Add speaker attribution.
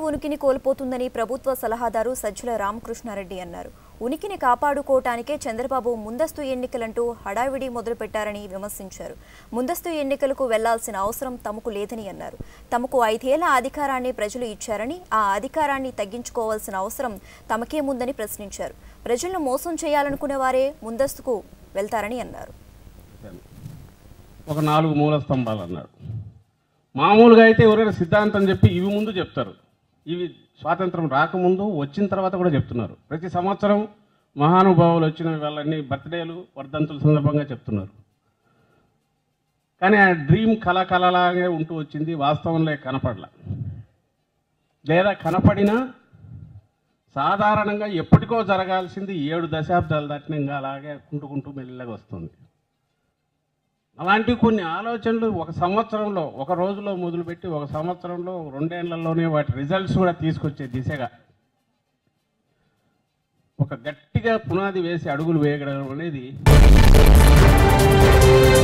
Speaker 1: ఉనికిని కోల్పోతుందని ప్రభుత్వ సలహాదారు సజ్జల రామకృష్ణారెడ్డి అన్నారు ఉనికిని కాపాడుకోవటానికే చంద్రబాబు ముందస్తు ఎన్నికలంటూ హడావిడి మొదలుపెట్టారని విమర్శించారు ముందస్తు ఎన్నికలకు వెళ్లాల్సిన అవసరం తమకు లేదని అన్నారు తమకు ఐదేళ్ల అధికారాన్ని ప్రజలు ఇచ్చారని ఆ అధికారాన్ని తగ్గించుకోవాల్సిన అవసరం తమకేముందని ప్రశ్నించారు ప్రజలను మోసం చేయాలనుకునే వారే ముందస్తుకు వెళ్తారని అన్నారు
Speaker 2: ఒక నాలుగు మూల స్తంభాలు అన్నాడు మామూలుగా అయితే ఎవరైనా సిద్ధాంతం చెప్పి ఇవి ముందు చెప్తారు ఇవి స్వాతంత్రం రాకముందు వచ్చిన తర్వాత కూడా చెప్తున్నారు ప్రతి సంవత్సరం మహానుభావులు వచ్చిన వాళ్ళని బర్త్డేలు వర్ధంతుల సందర్భంగా చెప్తున్నారు కానీ ఆ డ్రీమ్ కళ కళలాగే ఉంటూ వచ్చింది వాస్తవంలో కనపడల లేదా కనపడినా సాధారణంగా ఎప్పటికో జరగాల్సింది ఏడు దశాబ్దాలు దాటిన ఇంకా అలాగే కుంటుకుంటూ మెల్లగా వస్తుంది అలాంటి కొన్ని ఆలోచనలు ఒక సంవత్సరంలో ఒక రోజులో మొదలుపెట్టి ఒక సంవత్సరంలో రెండేళ్లలోనే వాటి రిజల్ట్స్ కూడా తీసుకొచ్చే దిశగా ఒక గట్టిగా పునాది వేసి అడుగులు వేయడం అనేది